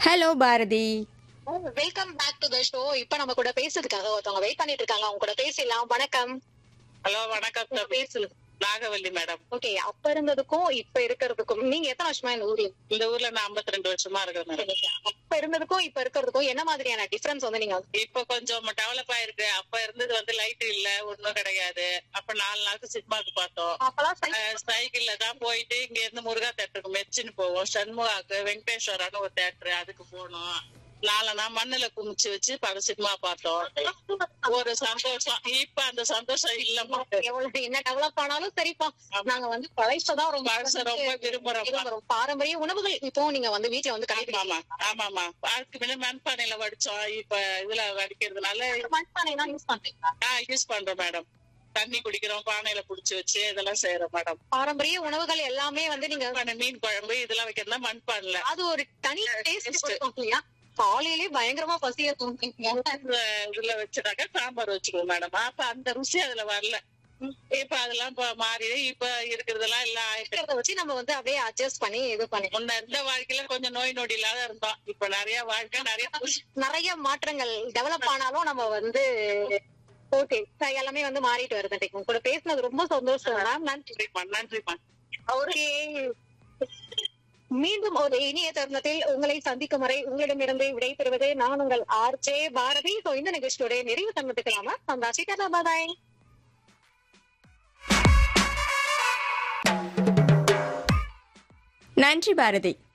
Hello Bharathi welcome back to the show இப்ப நம்ம கூட பேசுறதுக்காக ஒருத்தவங்க வெயிட் பண்ணிட்டு இருக்காங்க அவங்க கூட பேசலாம் வணக்கம் ஹலோ வணக்கம் உங்க பேர் சொல்லுங்க நாகவல்லி மேடம் ஓகே அப்ப இருந்ததுக்கும் இப்ப இருக்கிறதுக்கும் நீங்க எத்தனை வருஷமா இந்த ஊர்ல இந்த ஊர்ல நான் 52 ரெண்டு வருஷமா இருக்கேன் மேடம் இருக்கீங்க? அப்ப இருந்ததுக்கும் இப்ப இருக்கிறதுக்கும் என்ன மாதிரியான டிஃபரன்ஸ் வந்து நீங்க இப்ப கொஞ்சம் டெவலப் ஆயிருக்கு அப்ப இருந்தது வந்து லைட் இல்ல ஒண்ணும் கிடையாது அப்ப நாலு நாளுக்கு சினிமாக்கு பார்த்தோம் அப்பெல்லாம் சை- சைக்கிள்ல தான் போயிட்டு இங்க இருந்து முருகா தேட்டருக்கு மெச்சின்னு போவோம் சண்முகாக்கு வெங்கடேஸ்வரான்னு ஒரு தேட்டர் அதுக்கு போனோம் நாலனா மண்ணுல குமிச்சு வச்சு பல சினிமா பார்த்தோம் ஒரு சந்தோஷம் இப்ப அந்த சந்தோஷம் இல்லம்மா எவ்வளவு என்ன டெவலப் ஆனாலும் சரிப்பா நாங்க வந்து பழைசதான் ரொம்ப பழச ரொம்ப விரும்புறோம் விரும்புறோம். பாரம்பரிய உணவுகள் இப்போ நீங்க வந்து வீட்டுல வந்து ஆமாமா ஆமாமா அதுக்கு முன்ன மண்பானையில வடிச்சோம் இப்ப இதுல வடிக்கிறதுனால மண்பானை யூஸ் பண்றீங்களா யூஸ் பண்றோம் மேடம் தண்ணி குடிக்கிறோம் பானையில புடிச்சு வச்சு இதெல்லாம் செய்யறோம் மேடம் பாரம்பரிய உணவுகள் எல்லாமே வந்து நீங்க மண்பானை, மீன் குழம்பு இதெல்லாம் வைக்கிறதா மண்பானைல அது ஒரு தனி டேஸ்ட் Taste. கொடுக்கும் இல்லையா காலையிலே பயங்கரமா பசிய தூங்கிங்க இந்த இதுல வச்சுட்டாக்க சாம்பார் வச்சுக்குவோம் மேடம் அப்ப அந்த ருசி அதுல வரல இப்ப அதெல்லாம் இப்ப மாறி இப்ப இருக்கிறதெல்லாம் எல்லாம் ஆயிட்டு இருக்கிறத வச்சு நம்ம வந்து அப்படியே அட்ஜஸ்ட் பண்ணி இது பண்ணி முன்ன இருந்த வாழ்க்கையில கொஞ்சம் நோய் நொடி இல்லாத இருந்தோம் இப்ப நிறைய வாழ்க்கை நிறைய புதுசு. நிறைய மாற்றங்கள் டெவலப் ஆனாலும் நம்ம வந்து ஓகே எல்லாமே வந்து மாறிட்டு வருது உங்க கூட பேசினது ரொம்ப சந்தோஷம் மேம் நன்றி நன்றிம்மா நன்றிம்மா ஓகே மீண்டும் ஒரு இனிய தருணத்தில் உங்களை சந்திக்கும் வரை உங்களிடமிருந்து விடைபெறுவது நான் உங்கள் ஆர்ஜே பாரதி சோ இந்த நிகழ்ச்சியோட நிறைவு தங்கத்துக்கலாமா சந்தாசி கதாபாதாய் நன்றி பாரதி